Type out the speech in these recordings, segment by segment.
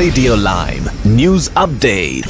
Radio Lime News Update.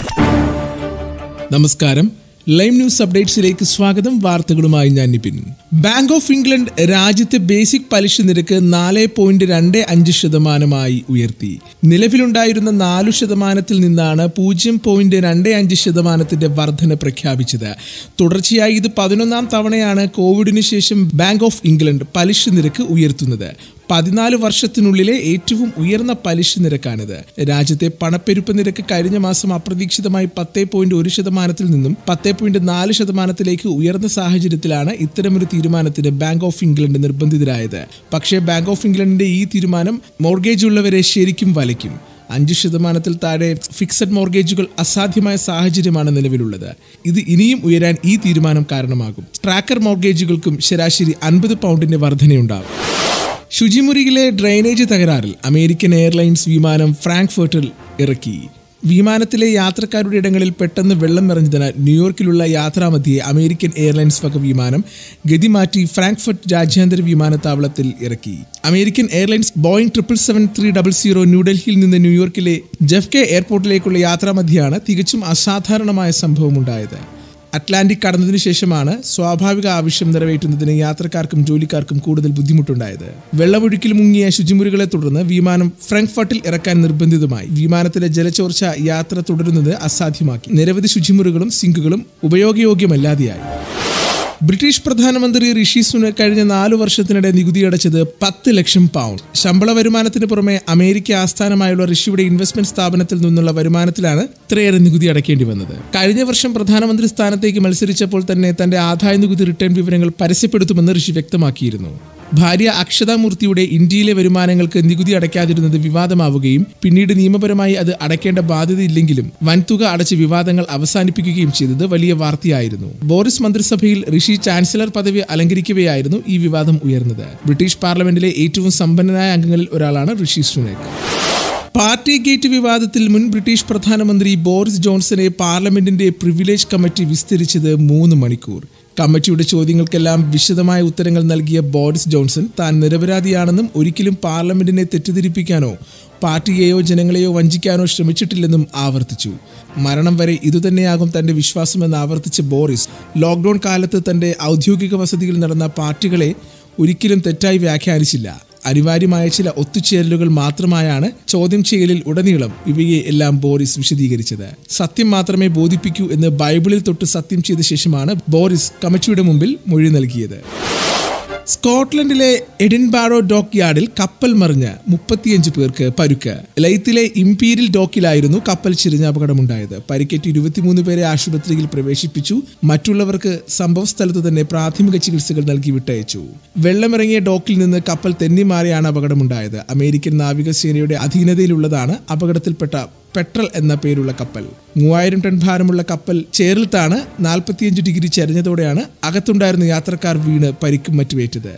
നമസ്കാരം Lime News അപ്ഡേറ്റ്സിലേക്ക് സ്വാഗതം വാർത്തകളുമായി ഞാൻ നിപിൻ ബാങ്ക് ഓഫ് ഇംഗ്ലണ്ട് രാജ്യത്തെ ബേസിക് പലിശ നിരക്ക് നാല് പോയിന്റ് രണ്ട് അഞ്ച് ശതമാനമായി ഉയർത്തി നിലവിലുണ്ടായിരുന്ന നാലു ശതമാനത്തിൽ നിന്നാണ് പൂജ്യം പോയിന്റ് രണ്ട് അഞ്ച് ശതമാനത്തിന്റെ വർധന പ്രഖ്യാപിച്ചത് തുടർച്ചയായി ഇത് പതിനൊന്നാം തവണയാണ് കോവിഡിന് ശേഷം ബാങ്ക് ഓഫ് ഇംഗ്ലണ്ട് പലിശ നിരക്ക് ഉയർത്തുന്നത് പതിനാല് വർഷത്തിനുള്ളിലെ ഏറ്റവും ഉയർന്ന പലിശ നിരക്കാണിത് രാജ്യത്തെ പണപ്പെരുപ്പ് നിരക്ക് കഴിഞ്ഞ മാസം അപ്രതീക്ഷിതമായി പത്ത് പോയിന്റ് ഒരു ശതമാനത്തിൽ നിന്നും പത്ത് പോയിന്റ് നാല് ശതമാനത്തിലേക്ക് ഉയർന്ന സാഹചര്യത്തിലാണ് ഇത്തരമൊരു തീരുമാനത്തിന് ബാങ്ക് ഓഫ് ഇംഗ്ലണ്ട് നിർബന്ധിതരായത് പക്ഷേ ബാങ്ക് ഓഫ് ഇംഗ്ലണ്ടിന്റെ ഈ തീരുമാനം മോർഗേജ് ഉള്ളവരെ ശരിക്കും വലയ്ക്കും അഞ്ച് ശതമാനത്തിൽ താഴെ ഫിക്സഡ് മോർഗേജുകൾ അസാധ്യമായ സാഹചര്യമാണ് നിലവിലുള്ളത് ഇത് ഇനിയും ഉയരാൻ ഈ തീരുമാനം കാരണമാകും ട്രാക്കർ മോർഗേജുകൾക്കും ശരാശരി അൻപത് പൗണ്ടിന്റെ വർധനയുണ്ടാകും ശുചിമുറിയിലെ ഡ്രെയിനേജ് തകരാറിൽ അമേരിക്കൻ എയർലൈൻസ് വിമാനം ഫ്രാങ്ക്ഫർട്ടിൽ ഇറക്കി വിമാനത്തിലെ യാത്രക്കാരുടെ ഇടങ്ങളിൽ പെട്ടെന്ന് വെള്ളം നിറഞ്ഞതിനാൽ ന്യൂയോർക്കിലുള്ള യാത്രാമധ്യേ അമേരിക്കൻ എയർലൈൻസ് വക വിമാനം ഗതിമാറ്റി ഫ്രാങ്ക്ഫർട്ട് രാജ്യാന്തര വിമാനത്താവളത്തിൽ ഇറക്കി American Airlines Boeing triple seven three double zero ന്യൂഡൽഹിയിൽ നിന്ന് ന്യൂയോർക്കിലെ ജെഫ് കെ എയർപോർട്ടിലേക്കുള്ള യാത്രാമധ്യയാണ് തികച്ചും അസാധാരണമായ സംഭവമുണ്ടായത് അറ്റ്ലാന്റിക് കടന്നതിനു ശേഷമാണ് സ്വാഭാവിക ആവശ്യം നിറവേറ്റുന്നതിന് യാത്രക്കാർക്കും ജോലിക്കാർക്കും കൂടുതൽ ബുദ്ധിമുട്ടുണ്ടായത് വെള്ളമൊഴുക്കിൽ മുങ്ങിയ ശുചിമുറികളെ തുടർന്ന് വിമാനം ഫ്രാങ്ക്ഫർട്ടിൽ ഇറക്കാൻ നിർബന്ധിതമായി വിമാനത്തിലെ ജലചോർച്ച യാത്ര തുടരുന്നത് അസാധ്യമാക്കി നിരവധി ശുചിമുറികളും സിങ്കുകളും ഉപയോഗയോഗ്യമല്ലാതെയായി ബ്രിട്ടീഷ് പ്രധാനമന്ത്രി ഋഷി സുനക് കഴിഞ്ഞ നാലു വർഷത്തിനിടെ നികുതി അടച്ചത് പത്ത് ലക്ഷം പൗണ്ട് ശമ്പള വരുമാനത്തിന് പുറമെ അമേരിക്ക ആസ്ഥാനമായുള്ള ഋഷിയുടെ ഇൻവെസ്റ്റ്മെന്റ് സ്ഥാപനത്തിൽ നിന്നുള്ള വരുമാനത്തിലാണ് ഇത്രയേറെ നികുതി അടയ്ക്കേണ്ടി വന്നത് കഴിഞ്ഞ വർഷം പ്രധാനമന്ത്രി സ്ഥാനത്തേക്ക് മത്സരിച്ചപ്പോൾ തന്നെ തന്റെ ആദായ നികുതി റിട്ടേൺ വിവരങ്ങൾ പരസ്യപ്പെടുത്തുമെന്ന് ഋഷി വ്യക്തമാക്കിയിരുന്നു ഭാര്യ അക്ഷതാമൂർത്തിയുടെ ഇന്ത്യയിലെ വരുമാനങ്ങൾക്ക് നികുതി അടയ്ക്കാതിരുന്നത് വിവാദമാവുകയും പിന്നീട് നിയമപരമായി അത് അടയ്ക്കേണ്ട ബാധ്യതയില്ലെങ്കിലും വൻതുക അടച്ച് വിവാദങ്ങൾ അവസാനിപ്പിക്കുകയും ചെയ്തത് വലിയ വാർത്തയായിരുന്നു ബോറിസ് മന്ത്രിസഭയിൽ ഋഷി ചാൻസലർ പദവി അലങ്കരിക്കവെയായിരുന്നു ഈ വിവാദം ഉയർന്നത് ബ്രിട്ടീഷ് പാർലമെന്റിലെ ഏറ്റവും സമ്പന്നനായ അംഗങ്ങളിൽ ഒരാളാണ് ഋഷി സുനക് പാർട്ടി ഗേറ്റ് വിവാദത്തിൽ മുൻ ബ്രിട്ടീഷ് പ്രധാനമന്ത്രി ബോറിസ് ജോൺസനെ പാർലമെന്റിന്റെ പ്രിവിലേജ് കമ്മിറ്റി വിസ്തരിച്ചത് മൂന്ന് മണിക്കൂർ കമ്മിറ്റിയുടെ ചോദ്യങ്ങൾക്കെല്ലാം വിശദമായ ഉത്തരങ്ങൾ നൽകിയ ബോറിസ് ജോൺസൺ താൻ നിരപരാധിയാണെന്നും ഒരിക്കലും പാർലമെന്റിനെ തെറ്റിദ്ധരിപ്പിക്കാനോ പാർട്ടിയെയോ ജനങ്ങളെയോ വഞ്ചിക്കാനോ ശ്രമിച്ചിട്ടില്ലെന്നും ആവർത്തിച്ചു മരണം വരെ ഇതുതന്നെയാകും തന്റെ വിശ്വാസമെന്ന് ആവർത്തിച്ച ബോറിസ് ലോക്ക്ഡൌൺ കാലത്ത് തന്റെ ഔദ്യോഗിക വസതിയിൽ നടന്ന പാർട്ടികളെ ഒരിക്കലും തെറ്റായി വ്യാഖ്യാനിച്ചില്ല അനിവാര്യമായ ചില ഒത്തുചേരലുകൾ മാത്രമായാണ് ചോദ്യം ചെയ്യലിൽ ഉടനീളം ഇവയെ എല്ലാം ബോറിസ് വിശദീകരിച്ചത് സത്യം മാത്രമേ ബോധിപ്പിക്കൂ എന്ന് ബൈബിളിൽ തൊട്ട് സത്യം ചെയ്ത ശേഷമാണ് ബോറിസ് കമ്മിറ്റിയുടെ മുമ്പിൽ മൊഴി നൽകിയത് സ്കോട്ട്ലൻഡിലെ എഡിൻബാറോ ഡോക്ക് യാർഡിൽ കപ്പൽ മറിഞ്ഞ് മുപ്പത്തിയഞ്ച് പേർക്ക് പരുക്ക് ലൈത്തിലെ ഇംപീരിയൽ ഡോക്കിലായിരുന്നു കപ്പൽ ചിരിഞ്ഞ അപകടമുണ്ടായത് പരിക്കേറ്റ് ഇരുപത്തിമൂന്ന് പേരെ ആശുപത്രിയിൽ പ്രവേശിപ്പിച്ചു മറ്റുള്ളവർക്ക് സംഭവ സ്ഥലത്ത് തന്നെ പ്രാഥമിക ചികിത്സകൾ നൽകി വിട്ടയച്ചു വെള്ളമിറങ്ങിയ ഡോക്കിൽ നിന്ന് കപ്പൽ തെന്നിമാറിയാണ് അപകടമുണ്ടായത് അമേരിക്കൻ നാവികസേനയുടെ അധീനതയിലുള്ളതാണ് അപകടത്തിൽപ്പെട്ട പെട്രൽ എന്ന പേരുള്ള കപ്പൽ മൂവായിരം ടൺ ഭാരമുള്ള കപ്പൽ ചേറിൽത്താണ് നാൽപ്പത്തിയഞ്ച് ഡിഗ്രി ചരിഞ്ഞതോടെയാണ് അകത്തുണ്ടായിരുന്ന യാത്രക്കാർ വീണ് പരിക്കും മറ്റുമേറ്റത്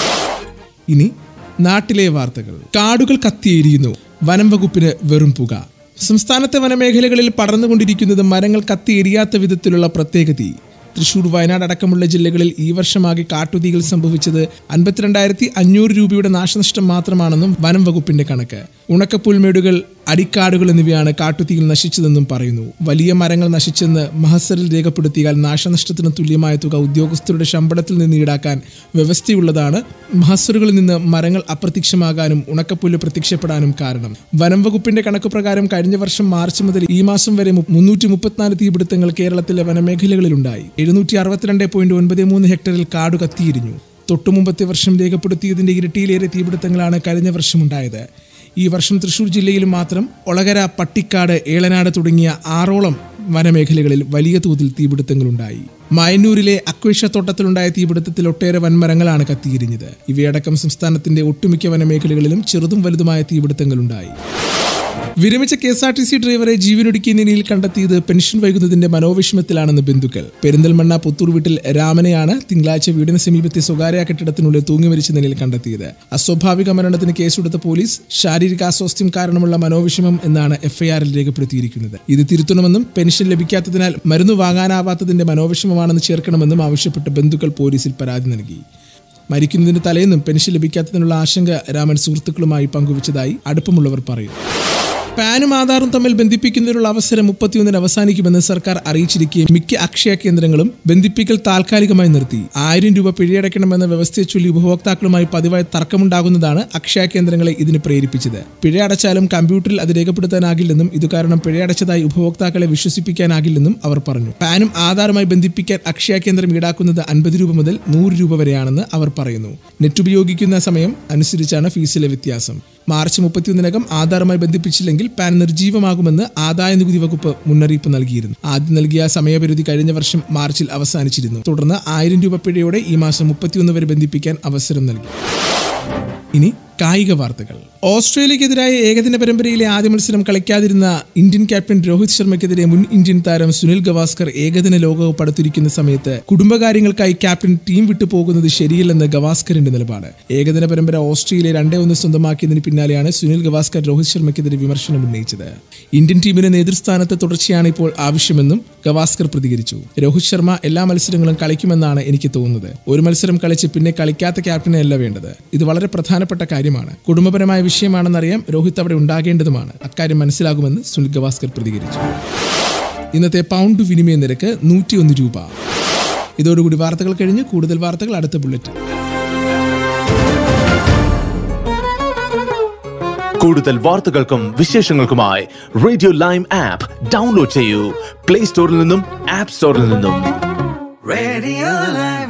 ഇനി നാട്ടിലെ വാർത്തകൾ കാടുകൾ കത്തിയെരിയുന്നു വനം വകുപ്പിന് വെറും പുക സംസ്ഥാനത്തെ വനമേഖലകളിൽ പടർന്നുകൊണ്ടിരിക്കുന്നത് മരങ്ങൾ കത്തിയെരിയാത്ത വിധത്തിലുള്ള പ്രത്യേക തീ തൃശൂർ വയനാട് അടക്കമുള്ള ജില്ലകളിൽ ഈ വർഷമാകെ കാട്ടുതീകൾ സംഭവിച്ചത് അൻപത്തിരണ്ടായിരത്തി അഞ്ഞൂറ് രൂപയുടെ നാശനഷ്ടം മാത്രമാണെന്നും വനം വകുപ്പിന്റെ കണക്ക് ഉണക്കപ്പുൽമേടുകൾ അടിക്കാടുകൾ എന്നിവയാണ് കാട്ടുതീയിൽ നശിച്ചതെന്നും പറയുന്നു വലിയ മരങ്ങൾ നശിച്ചെന്ന് മഹസറിൽ രേഖപ്പെടുത്തിയാൽ നാശനഷ്ടത്തിന് തുല്യമായ തുക ഉദ്യോഗസ്ഥരുടെ ശമ്പളത്തിൽ നിന്ന് ഈടാക്കാൻ വ്യവസ്ഥയുള്ളതാണ് മഹസറുകളിൽ നിന്ന് മരങ്ങൾ അപ്രത്യക്ഷമാകാനും ഉണക്കപ്പുല്ല് പ്രത്യക്ഷപ്പെടാനും കാരണം വനം വകുപ്പിന്റെ കണക്ക് പ്രകാരം കഴിഞ്ഞ വർഷം മാർച്ച് മുതൽ ഈ മാസം വരെ മുന്നൂറ്റി മുപ്പത്തിനാല് തീപിടുത്തങ്ങൾ കേരളത്തിലെ വനമേഖലകളിലുണ്ടായി എഴുന്നൂറ്റി അറുപത്തിരണ്ട് പോയിന്റ് ഒൻപത് മൂന്ന് ഹെക്ടറിൽ കാട് കത്തിയിരിഞ്ഞു തൊട്ടുമുമ്പത്തെ വർഷം രേഖപ്പെടുത്തിയതിന്റെ ഇരട്ടിയിലേറെ തീപിടുത്തങ്ങളാണ് കഴിഞ്ഞ വർഷമുണ്ടായത് ഈ വർഷം തൃശൂർ ജില്ലയിൽ മാത്രം ഒളകര പട്ടിക്കാട് ഏളനാട് തുടങ്ങിയ ആറോളം വനമേഖലകളിൽ വലിയ തോതിൽ തീപിടുത്തങ്ങളുണ്ടായി മായന്നൂരിലെ അക്വേഷ തോട്ടത്തിലുണ്ടായ തീപിടുത്തത്തിൽ ഒട്ടേറെ വൻമരങ്ങളാണ് കത്തിയിരിഞ്ഞത് ഇവയടക്കം സംസ്ഥാനത്തിന്റെ ഒട്ടുമിക്ക വനമേഖലകളിലും ചെറുതും വലുതുമായ തീപിടുത്തങ്ങളുണ്ടായി വിരമിച്ച K S R T C ഡ്രൈവറെ ജീവനൊടുക്കിയ നിലയിൽ കണ്ടെത്തിയത് പെൻഷൻ വൈകുന്നതിന്റെ മനോവിഷമത്തിലാണെന്ന് ബന്ധുക്കൾ പെരിന്തൽമണ്ണ പുത്തൂർ വീട്ടിൽ രാമനെയാണ് തിങ്കളാഴ്ച വീടിന് സമീപത്തെ സ്വകാര്യ കെട്ടിടത്തിനുള്ളിൽ തൂങ്ങി മരിച്ച നിലയിൽ കണ്ടെത്തിയത് അസ്വാഭാവിക മരണത്തിന് കേസെടുത്ത പോലീസ് ശാരീരിക അസ്വാസ്ഥ്യം കാരണമുള്ള മനോവിഷമം എന്നാണ് എഫ്ഐആറിൽ രേഖപ്പെടുത്തിയിരിക്കുന്നത് ഇത് തിരുത്തണമെന്നും പെൻഷൻ ലഭിക്കാത്തതിനാൽ മരുന്ന് വാങ്ങാനാവാത്തതിന്റെ മനോവിഷമമാണെന്ന് ചേർക്കണമെന്നും ആവശ്യപ്പെട്ട് ബന്ധുക്കൾ പോലീസിൽ പരാതി നൽകി മരിക്കുന്നതിന് തലേന്നും പെൻഷൻ ലഭിക്കാത്തതിനുള്ള ആശങ്ക രാമൻ സുഹൃത്തുക്കളുമായി പങ്കുവച്ചതായി അടുപ്പമുള്ളവർ പറയുന്നു പാനും ആധാറും തമ്മിൽ ബന്ധിപ്പിക്കുന്നതിനുള്ള അവസരം മുപ്പത്തിയൊന്നിന് അവസാനിക്കുമെന്ന് സർക്കാർ അറിയിച്ചിരിക്കുകയും മിക്ക അക്ഷയ കേന്ദ്രങ്ങളും ബന്ധിപ്പിക്കൽ താൽക്കാലികമായി നിർത്തി ആയിരം രൂപ പിഴയടയ്ക്കണമെന്ന വ്യവസ്ഥയെ ചൊല്ലി ഉപഭോക്താക്കളുമായി പതിവായി തർക്കമുണ്ടാകുന്നതാണ് അക്ഷയ കേന്ദ്രങ്ങളെ ഇതിന് പ്രേരിപ്പിച്ചത് പിഴ അടച്ചാലും കമ്പ്യൂട്ടറിൽ അത് രേഖപ്പെടുത്താനാകില്ലെന്നും ഇത് കാരണം പിഴയടച്ചതായി ഉപഭോക്താക്കളെ വിശ്വസിപ്പിക്കാനാകില്ലെന്നും അവർ പറഞ്ഞു പാനും ആധാറുമായി ബന്ധിപ്പിക്കാൻ അക്ഷയ കേന്ദ്രം ഈടാക്കുന്നത് അൻപത് രൂപ മുതൽ നൂറ് രൂപ വരെയാണെന്ന് അവർ പറയുന്നു നെറ്റ് ഉപയോഗിക്കുന്ന സമയം അനുസരിച്ചാണ് ഫീസിലെ വ്യത്യാസം മാർച്ച് മുപ്പത്തിയൊന്നിനകം ആധാറുമായി ബന്ധിപ്പിച്ചില്ലെങ്കിൽ പാൻ നിർജീവമാകുമെന്ന് ആദായ നികുതി വകുപ്പ് മുന്നറിയിപ്പ് നൽകിയിരുന്നു ആദ്യം നൽകിയ സമയപരിധി കഴിഞ്ഞ വർഷം മാർച്ചിൽ അവസാനിച്ചിരുന്നു തുടർന്ന് ആയിരം രൂപ പിഴയോടെ ഈ മാസം മുപ്പത്തിയൊന്ന് വരെ ബന്ധിപ്പിക്കാൻ അവസരം നൽകി ഇനി കായിക വാർത്തകൾ ഓസ്ട്രേലിയക്കെതിരായ ഏകദിന പരമ്പരയിലെ ആദ്യ മത്സരം കളിക്കാതിരുന്ന ഇന്ത്യൻ ക്യാപ്റ്റൻ രോഹിത് ശർമ്മയ്ക്കെതിരെ മുൻ ഇന്ത്യൻ താരം സുനിൽ ഗവാസ്കർ ഏകദിന ലോകകപ്പ് അടുത്തിരിക്കുന്ന സമയത്ത് കുടുംബകാര്യങ്ങൾക്കായി ക്യാപ്റ്റൻ ടീം വിട്ടു പോകുന്നത് ശരിയല്ലെന്ന് ഗവാസ്കറിന്റെ നിലപാട് ഏകദിന പരമ്പര ഓസ്ട്രേലിയ രണ്ടേ ഒന്ന് സ്വന്തമാക്കിയതിന് പിന്നാലെയാണ് സുനിൽ ഗവാസ്കർ രോഹിത് ശർമ്മയ്ക്കെതിരെ വിമർശനം ഉന്നയിച്ചത് ഇന്ത്യൻ ടീമിന് നേതൃസ്ഥാനത്ത് തുടർച്ചയാണ് ഇപ്പോൾ ആവശ്യമെന്നും ഗവാസ്കർ പ്രതികരിച്ചു രോഹിത് ശർമ്മ എല്ലാ മത്സരങ്ങളും കളിക്കുമെന്നാണ് എനിക്ക് തോന്നുന്നത് ഒരു മത്സരം കളിച്ച് പിന്നെ കളിക്കാത്ത ക്യാപ്റ്റനെ അല്ല വേണ്ടത് ഇത് വളരെ പ്രധാനപ്പെട്ട കാര്യമാണ് കുടുംബപരമായ വിഷയമാണെന്നറിയാം രോഹിത് അവിടെ ഉണ്ടാകേണ്ടതുമാണ് അക്കാര്യം മനസ്സിലാകുമെന്ന് സുനിൽ ഗവാസ്കർ പ്രതികരിച്ചു ഇന്നത്തെ പൗണ്ട് വിനിമയ നിരക്ക് നൂറ്റിയൊന്ന് രൂപ ഇതോടുകൂടി വാർത്തകൾ കഴിഞ്ഞ് കൂടുതൽ വാർത്തകൾ അടുത്ത ബുള്ളറ്റിൻ കൂടുതൽ വാർത്തകൾക്കും വിശേഷങ്ങൾക്കുമായി റേഡിയോ ലൈം ആപ്പ് ഡൗൺലോഡ് ചെയ്യൂ പ്ലേ സ്റ്റോറിൽ നിന്നും ആപ്പ് സ്റ്റോറിൽ നിന്നും Radio Lime.